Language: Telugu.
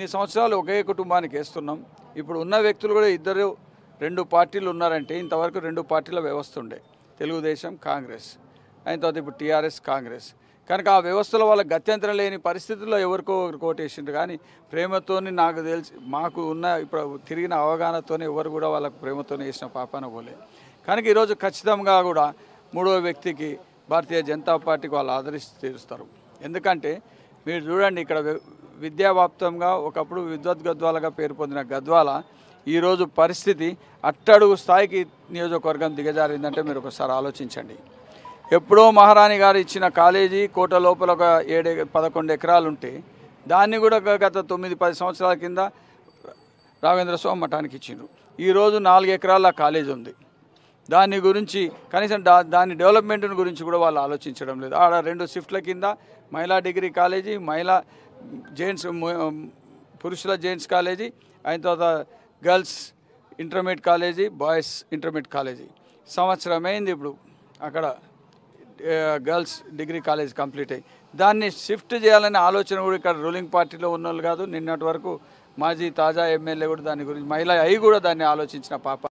సంవత్సరాలు ఒకే కుటుంబానికి వేస్తున్నాం ఇప్పుడు ఉన్న వ్యక్తులు కూడా ఇద్దరు రెండు పార్టీలు ఉన్నారంటే ఇంతవరకు రెండు పార్టీల వ్యవస్థ ఉండే తెలుగుదేశం కాంగ్రెస్ అయిన తర్వాత ఇప్పుడు టీఆర్ఎస్ కాంగ్రెస్ కనుక ఆ వ్యవస్థలో వాళ్ళ గత్యంతరం లేని పరిస్థితుల్లో ఎవరికో ఒకరు కోటేసిండ్రు కానీ ప్రేమతోని నాకు తెలిసి మాకు ఉన్న ఇప్పుడు తిరిగిన అవగాహనతోనే ఎవరు కూడా వాళ్ళకు ప్రేమతోనే వేసిన పాపాన పోలే కనుక ఈరోజు ఖచ్చితంగా కూడా మూడో వ్యక్తికి భారతీయ జనతా పార్టీకి వాళ్ళు ఆదరిస్తూ తీరుస్తారు ఎందుకంటే మీరు చూడండి ఇక్కడ వి- విద్యావ్యాప్తంగా ఒకప్పుడు విద్వత్ గద్వాలగా పేరు పొందిన గద్వాల ఈరోజు పరిస్థితి అట్టడుగు స్థాయికి నియోజకవర్గం దిగజారిందంటే మీరు ఒకసారి ఆలోచించండి ఎప్పుడో మహారాణి గారు ఇచ్చిన కాలేజీ కోట లోపల ఒక ఏడు పదకొండు ఎకరాలు ఉంటే దాన్ని కూడా గత తొమ్మిది పది సంవత్సరాల కింద రాఘవేంద్ర స్వామి మఠానికి ఇచ్చిండ్రు ఈరోజు నాలుగు ఎకరాల కాలేజ్ ఉంది దాని గురించి కనీసం దా దాని డెవలప్మెంట్ గురించి కూడా వాళ్ళు ఆలోచించడం లేదు ఆడ రెండు షిఫ్ట్ల కింద మహిళా డిగ్రీ కాలేజీ మహిళా జెంట్స్ ము- పురుషుల జెంట్స్ కాలేజీ అయిన తర్వాత girls intermediate college boys intermediate college సంవత్సరం అయింది ఇప్పుడు అక్కడ ఏ, గర్ల్స్ డిగ్రీ కాలేజ్ కంప్లీట్ అయ్యి దాన్ని షిఫ్ట్ చేయాలనే ఆలోచన కూడా ఇక్కడ రూలింగ్ పార్టీలో ఉన్న వాళ్ళు కాదు నిన్నటి వరకు మాజీ తాజా ఎమ్మెల్యే కూడా దాని గురించి మహిళ అయి కూడా దాన్ని ఆలోచించిన పాప